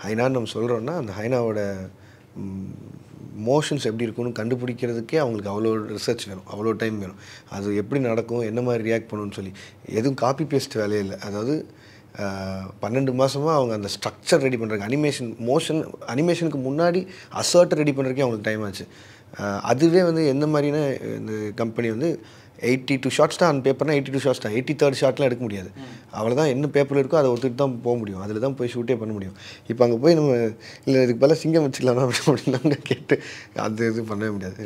ஹைனான்னு நம்ம சொல்கிறோன்னா அந்த ஹைனாவோட மோஷன்ஸ் எப்படி இருக்கும்னு கண்டுபிடிக்கிறதுக்கே அவங்களுக்கு அவ்வளோ ரிசர்ச் வேணும் அவ்வளோ டைம் வேணும் அது எப்படி நடக்கும் என்ன மாதிரி ரியாக்ட் பண்ணணும்னு சொல்லி எதுவும் காப்பி பேஸ்ட் வேலையே இல்லை அதாவது ஆஹ், பன்னெண்டு மாதமாக அவங்க அந்த ஸ்ட்ரக்சர் ரெடி பண்ணுறதுக்கு அனிமேஷன் மோஷன் அனிமேஷனுக்கு முன்னாடி அசர்ட்டை ரெடி பண்ணுறதுக்கே அவங்களுக்கு டைம் ஆச்சு ஆஹ், அதுவே வந்து எந்த மாதிரினா இந்த கம்பெனி வந்து எயிட்டி டூ ஷார்ட்ஸ் தான் அந்த பேப்பர்னா எயிட்டி டூ ஷார்ட்ஸ் தான் எயிட்டி தேர்ட் ஷார்ட்லாம் எடுக்க முடியாது அவ்வளோதான் என்ன பேப்பர் இருக்கோ அதை ஒத்துட்டு தான் போக முடியும் அதில் தான் போய் ஷூட்டே பண்ண முடியும் இப்போ அங்கே போய் நம்ம இல்லை இதுக்கு பதிலாக சிங்கம் வச்சுக்கலாமா அப்படின்னு அப்படின்னாங்க கேட்டு அது இது பண்ணவே முடியாது